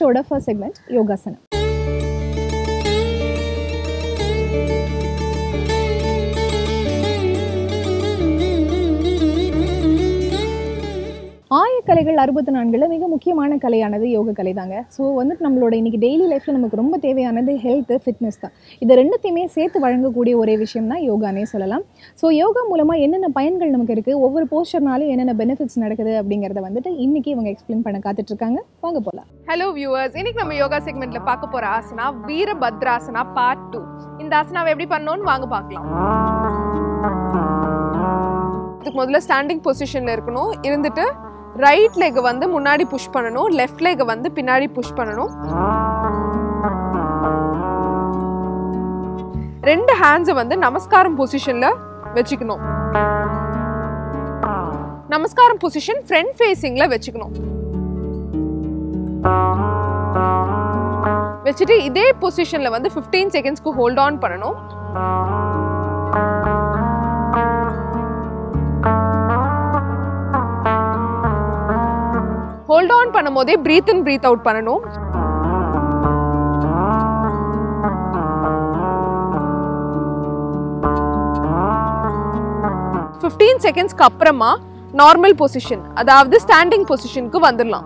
ஷோட first segment யோகாசனம் ஆயக்கலைகள் அறுபத்தி நான்குல மிக முக்கியமான கலையானது யோக கலை தாங்க ஸோ வந்துட்டு நம்மளோட இன்னைக்கு டெய்லி லைஃப்பில் நமக்கு ரொம்ப தேவையானது ஹெல்த் ஃபிட்னஸ் தான் இது ரெண்டுத்தையுமே சேர்த்து வழங்கக்கூடிய ஒரே விஷயம் தான் யோகானே சொல்லலாம் ஸோ யோகா மூலமாக என்னென்ன பயன்கள் நமக்கு இருக்குது ஒவ்வொரு போஸ்டர்னாலும் என்னென்ன பெனிஃபிட்ஸ் நடக்குது அப்படிங்கிறத வந்துட்டு இன்னைக்கு இவங்க எக்ஸ்பிளைன் பண்ண காத்துட்டு இருக்காங்க வாங்க போகலாம் ஹலோ வியூவர்ஸ் இன்னைக்கு நம்ம யோகா செக்மெண்ட்ல பார்க்க போற ஆசனா வீரபத்ராசனா பார்ட் டூ இந்த ஆசனாவை எப்படி பண்ணணும்னு வாங்க பார்க்கலாம் இதுக்கு முதல்ல ஸ்டாண்டிங் பொசிஷன்ல இருக்கணும் இருந்துட்டு ரைட் லெக் வந்து முன்னாடி புஷ் பண்ணணும் லெஃப்ட் லெக் வந்து பின்னாடி புஷ் பண்ணணும் ரெண்டு ஹேண்ட்ஸை வந்து நமஸ்காரம் பொசிஷன்ல வச்சுக்கணும் நமஸ்காரம் பொசிஷன் ஃப்ரண்ட் ஃபேஸிங்ல வச்சுக்கணும் வச்சுட்டு இதே பொசிஷன்ல வந்து 15 செகண்ட்ஸ்க்கு ஹோல்ட் ஆன் பண்ணணும் ஹோல்ட் ஆன் பண்ணும்போதே பிரீத் இன் பிரீத் அவுட் பண்ணணும் ஃபிஃப்டீன் செகண்ட்ஸ்க்கு அப்புறமா நார்மல் பொசிஷன் அதாவது ஸ்டாண்டிங் பொசிஷனுக்கு வந்துடலாம்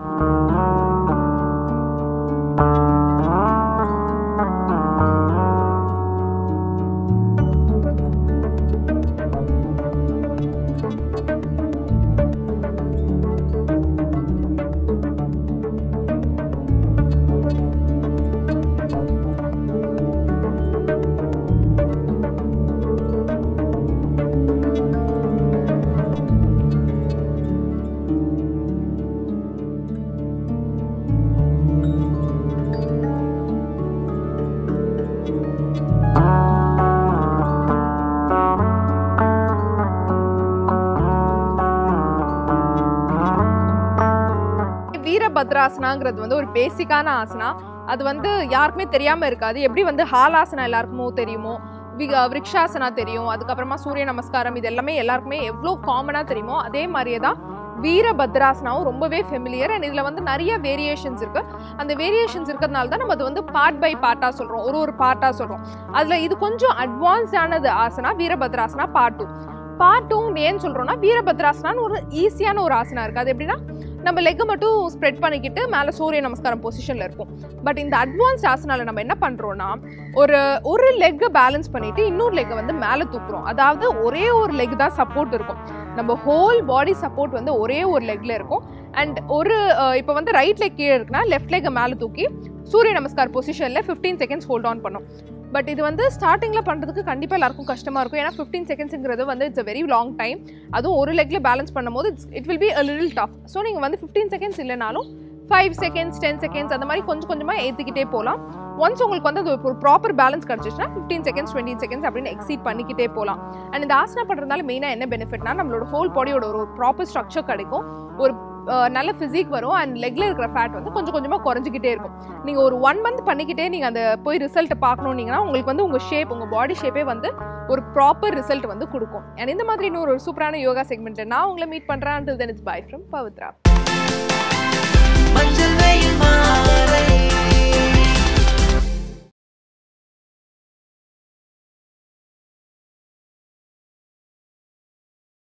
வீரபத்ராசனாங்கிறது வந்து ஒரு பேசிக்கான ஆசனா அது வந்து யாருக்குமே தெரியாம இருக்காது எப்படி வந்து ஹாலாசனா எல்லாருக்குமோ தெரியுமோ விக- விருக்ஷாசனா தெரியும் அதுக்கப்புறமா சூரிய நமஸ்காரம் இது எல்லாமே எல்லாருக்குமே எவ்வளோ காமனா தெரியுமோ அதே மாதிரியே தான் வீரபத்ராசனாவும் ரொம்பவே ஃபெமிலியர் அண்ட் இதில் வந்து நிறைய வேரியேஷன்ஸ் இருக்கு அந்த வேரியேஷன்ஸ் இருக்கிறதுனால தான் நம்ம அது வந்து பார்ட் பை பார்ட்டாக சொல்கிறோம் ஒரு ஒரு பார்ட்டாக சொல்கிறோம் அதில் இது கொஞ்சம் அட்வான்ஸ்டானது ஆசனா Virabhadrasana part two part two ஏன்னு சொல்கிறோம்னா வீரபத்ராசனான்னு ஒரு ஈஸியான ஒரு ஆசனா இருக்குது அது எப்படின்னா நம்ம லெக்கை மட்டும் ஸ்ப்ரெட் பண்ணிக்கிட்டு மேலே சூரிய நமஸ்காரம் பொசிஷனில் இருக்கும் பட் இந்த அட்வான்ஸ்ட் ஆசனால நம்ம என்ன பண்ணுறோன்னா ஒரு ஒரு லெக்கை பேலன்ஸ் பண்ணிட்டு இன்னொரு லெக்கை வந்து மேலே தூக்குறோம் அதாவது ஒரே ஒரு லெக் தான் சப்போர்ட் இருக்கும் நம்ம ஹோல் பாடி சப்போர்ட் வந்து ஒரே ஒரு லெக்ல இருக்கும் அண்ட் ஒரு இப்போ வந்து ரைட் லெக் கீழே இருக்குன்னா லெஃப்ட் லெக்கை மேலே தூக்கி சூரிய நமஸ்கார் பொசிஷனில் 15 செகண்ட்ஸ் ஹோல்ட் ஆன் பண்ணும் பட் இது வந்து ஸ்டார்டிங்கில் பண்ணுறதுக்கு கண்டிப்பாக எல்லாருக்கும் கஷ்டமாக இருக்கும் ஏன்னா 15 செகண்ட்ஸுங்கிறது வந்து it's a very long time அதுவும் ஒரு லெக்ல பேலன்ஸ் பண்ணும்போது it's it will be a little tough so நீங்கள் வந்து 15 செகண்ட்ஸ் இல்லைனாலும் ஃபைவ் செகண்ட்ஸ் டென் செகண்ட்ஸ் அந்த மாதிரி கொஞ்சம் கொஞ்சமாக ஏற்றிக்கிட்டே போகலாம் ஒன்ஸ் உங்களுக்கு வந்து அது ஒரு ப்ராப்பர் பேலன்ஸ் கிடச்சிச்சுன்னா 15 செகண்ட்ஸ் டுவெண்ட்டி செகண்ட்ஸ் அப்படின்னு எக்ஸீட் பண்ணிக்கிட்டே போகலாம் அண்ட் இந்த ஆசனா பண்ணுறதுனால மெயினாக என்ன பெனிஃபிட்னா நம்மளோட ஹோல் பாடியோட ஒரு ப்ராப்பர் ஸ்ட்ரக்சர் கிடைக்கும் ஒரு அஹ், நல்ல ஃபிசிக் வரும் அண்ட் லெக்ல இருக்கிற ஃபேட் வந்து கொஞ்சம் கொஞ்சமாக குறைஞ்சிக்கிட்டே இருக்கும் நீங்கள் ஒரு ஒன் மந்த் பண்ணிக்கிட்டே நீங்கள் அந்த போய் ரிசல்ட்டை பார்க்கணுன்னீங்கன்னா உங்களுக்கு வந்து உங்கள் ஷேப் உங்கள் பாடி ஷேப்பே வந்து ஒரு ப்ராப்பர் ரிசல்ட் வந்து கொடுக்கும் அண்ட் இந்த மாதிரி இன்னொரு சூப்பரான யோகா செக்மெண்ட் நான் உங்களை மீட் பண்ணுறேன் until then it's bye from Pavithra